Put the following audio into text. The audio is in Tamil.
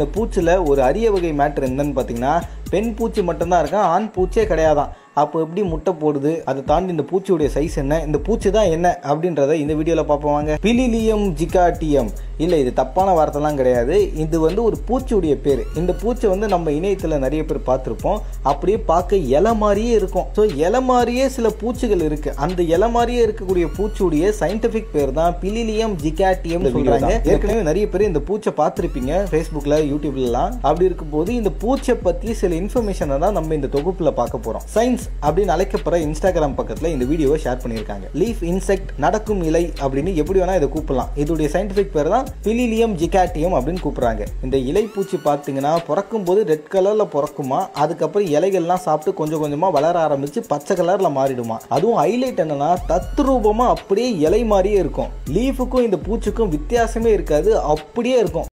இந்த பூச்சில் ஒரு அரிய வகை மேட்ரு என்னன்னு பார்த்தீங்கன்னா பெண் பூச்சி மட்டும்தான் இருக்கா ஆண் பூச்சியே கிடையாதான் அப்போ எப்படி முட்டை போடுது அதை தாண்டி இந்த பூச்சியுடைய சைஸ் என்ன இந்த பூச்சி தான் என்ன அப்படின்றத இந்த வீடியோவில் பார்ப்போம் வாங்க பிலிலியம் ஜிகாட்டியம் இல்லை இது தப்பான வார்த்தைலாம் கிடையாது இது வந்து ஒரு பூச்சியுடைய பேர் இந்த பூச்சை வந்து நம்ம இணையத்தில் நிறைய பேர் பார்த்துருப்போம் அப்படியே பார்க்க இலை மாதிரியே இருக்கும் ஸோ இலை மாதிரியே சில பூச்சிகள் இருக்கு அந்த இலை மாதிரியே இருக்கக்கூடிய பூச்சியுடைய சயின்டிஃபிக் பேர் தான் பிலிலியம் ஜிகாட்டியம் சொல்றாங்க ஏற்கனவே நிறைய பேர் இந்த பூச்சை பார்த்துருப்பீங்க ஃபேஸ்புக்கில் யூடியூப்லலாம் அப்படி இருக்கும்போது இந்த பூச்சை பற்றி சில இன்ஃபர்மேஷனை தான் நம்ம இந்த தொகுப்பில் பார்க்க போகிறோம் சயின்ஸ் அப்படின்னு அழைக்கப்படுற இன்ஸ்டாகிராம் பக்கத்தில் இந்த வீடியோவை ஷேர் பண்ணியிருக்காங்க லீஃப் இன்செக்ட் நடக்கும் இலை அப்படின்னு எப்படி வேணா இதை கூப்பிடலாம் இதோடைய சயின்டிஃபிக் பேர் தான் பிலிலியம் ஜிகாட்டியம் அப்படின்னு கூப்பிடுறாங்க இந்த இலை பூச்சி பார்த்தீங்கன்னா பிறக்கும் போது ரெட் கலர்ல பிறக்குமா அதுக்கப்புறம் இலைகள்லாம் சாப்பிட்டு கொஞ்சம் கொஞ்சமா வளர ஆரம்பிச்சு பச்சை கலர்ல மாறிடுமா அதுவும் ஹைலைட் என்னன்னா தத்ரூபமா அப்படியே இலை மாதிரியே இருக்கும் லீஃபுக்கும் இந்த பூச்சிக்கும் வித்தியாசமே இருக்காது அப்படியே இருக்கும்